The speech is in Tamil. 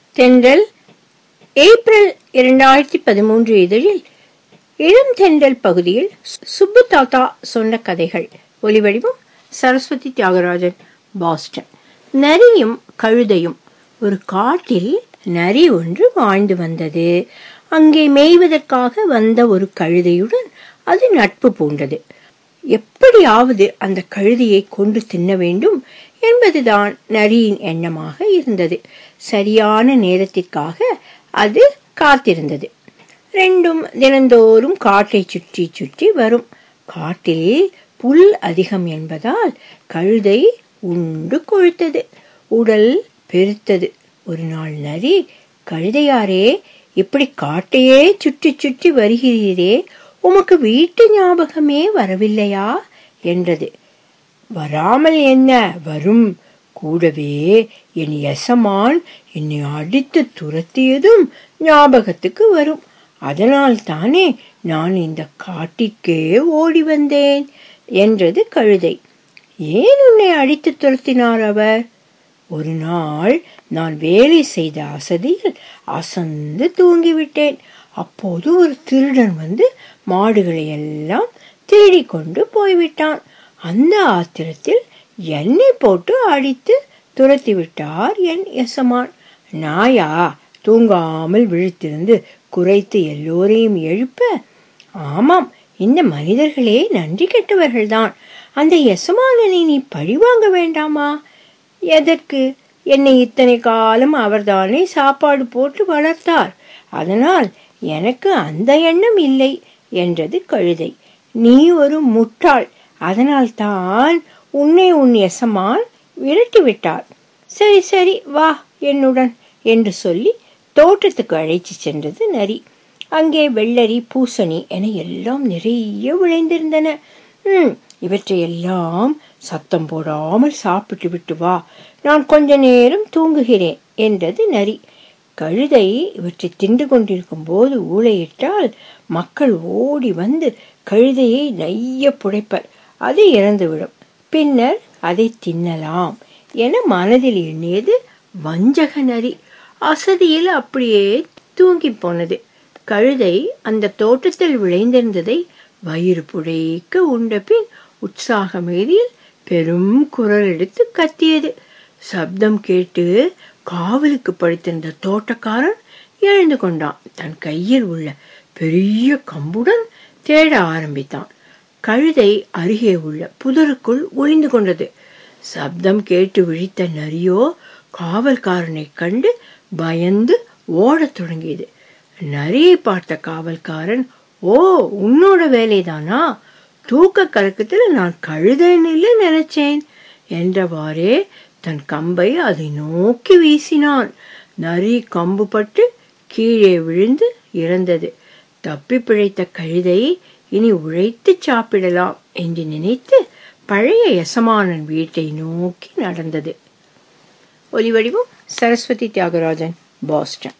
தென்றல் ஏப்ரல் இரண்டாயிரத்தி பதிமூன்று இதழில் இளம் தென்றல் பகுதியில் சுப்பு தாத்தா சொன்ன கதைகள் ஒலிவடிவம் சரஸ்வதி தியாகராஜன் பாஸ்டன் நரியும் கழுதையும் ஒரு காட்டில் நரி ஒன்று வாழ்ந்து வந்தது அங்கே மேய்வதற்காக வந்த ஒரு கழுதையுடன் அது நட்பு பூண்டது எப்படியாவது அந்த கழுதையை கொண்டு தின்ன வேண்டும் என்பதுதான் நரியின் எண்ணமாக இருந்தது சரியான நேரத்திற்காக அது காத்திருந்தது ரெண்டும் தினந்தோறும் காட்டை சுற்றி சுற்றி வரும் காட்டில் புல் அதிகம் என்பதால் கழுதை உண்டு கொழுத்தது உடல் பெருத்தது ஒரு நாள் நரி கழுதையாரே இப்படி காட்டையே சுற்றி சுற்றி வருகிறீரே உமக்கு வீட்டு ஞாபகமே வரவில்லையா என்றது வராமல் என்ன வரும் கூடவே என் எசமான் என்னை அடித்து துரத்தியதும் ஞாபகத்துக்கு வரும் அதனால் தானே நான் இந்த காட்டிற்கே ஓடி வந்தேன் என்றது கழுதை ஏன் உன்னை அடித்து துரத்தினார் அவர் ஒரு நாள் நான் வேலை செய்த அசதியில் அசந்து தூங்கிவிட்டேன் அப்போது ஒரு திருடன் வந்து மாடுகளை எல்லாம் திருடி கொண்டு போய்விட்டான் அந்த ஆத்திரத்தில் என்னை போட்டு அடித்து துரத்தி விட்டார் என் எசமான் நாயா தூங்காமல் விழித்திருந்து குறைத்து எல்லோரையும் எழுப்ப ஆமாம் இந்த மனிதர்களே நன்றி கெட்டவர்கள்தான் அந்த எசமானனை நீ பழிவாங்க வேண்டாமா எதற்கு என்னை இத்தனை காலம் அவர்தானே சாப்பாடு போட்டு வளர்த்தார் அதனால் எனக்கு அந்த எண்ணம் இல்லை என்றது கழுதை நீ ஒரு முட்டாள் அதனால் தான் உன்னை உன் எசமான் விரட்டி விட்டார் சரி சரி வா என்னுடன் என்று சொல்லி தோட்டத்துக்கு அழைத்து சென்றது நரி அங்கே வெள்ளரி பூசணி என எல்லாம் நிறைய விளைந்திருந்தன ம் இவற்றையெல்லாம் சத்தம் போடாமல் சாப்பிட்டு விட்டு வா நான் கொஞ்ச நேரம் தூங்குகிறேன் என்றது நரி கழுதை இவற்றை தின்று கொண்டிருக்கும் போது ஊழையிட்டால் மக்கள் ஓடி வந்து கழுதையை நைய புடைப்பர் அது இறந்துவிடும் பின்னர் அதை தின்னலாம் என மனதில் எண்ணியது வஞ்சக நரி அசதியில் அப்படியே தூங்கி போனது கழுதை அந்த தோட்டத்தில் விளைந்திருந்ததை வயிறு புடைக்க உண்ட பின் உற்சாக மீதியில் பெரும் குரல் எடுத்து கத்தியது சப்தம் கேட்டு காவலுக்கு படுத்திருந்த தோட்டக்காரன் எழுந்து கொண்டான் தன் கையில் உள்ள பெரிய கம்புடன் தேட ஆரம்பித்தான் கழுதை அருகே உள்ள புதருக்குள் ஒளிந்து கொண்டது சப்தம் கேட்டு விழித்த நரியோ காவல்காரனை கண்டு பயந்து ஓடத் தொடங்கியது நரியை பார்த்த காவல்காரன் ஓ உன்னோட வேலைதானா தூக்க கலக்கத்துல நான் கழுதைன்னு நினைச்சேன் என்றவாறே தன் கம்பை அதை நோக்கி வீசினான் நரி கம்பு பட்டு கீழே விழுந்து இறந்தது தப்பி பிழைத்த கழுதை இனி உழைத்து சாப்பிடலாம் என்று நினைத்து பழைய எசமானன் வீட்டை நோக்கி நடந்தது ஒலிவடிவம் சரஸ்வதி தியாகராஜன் பாஸ்டன்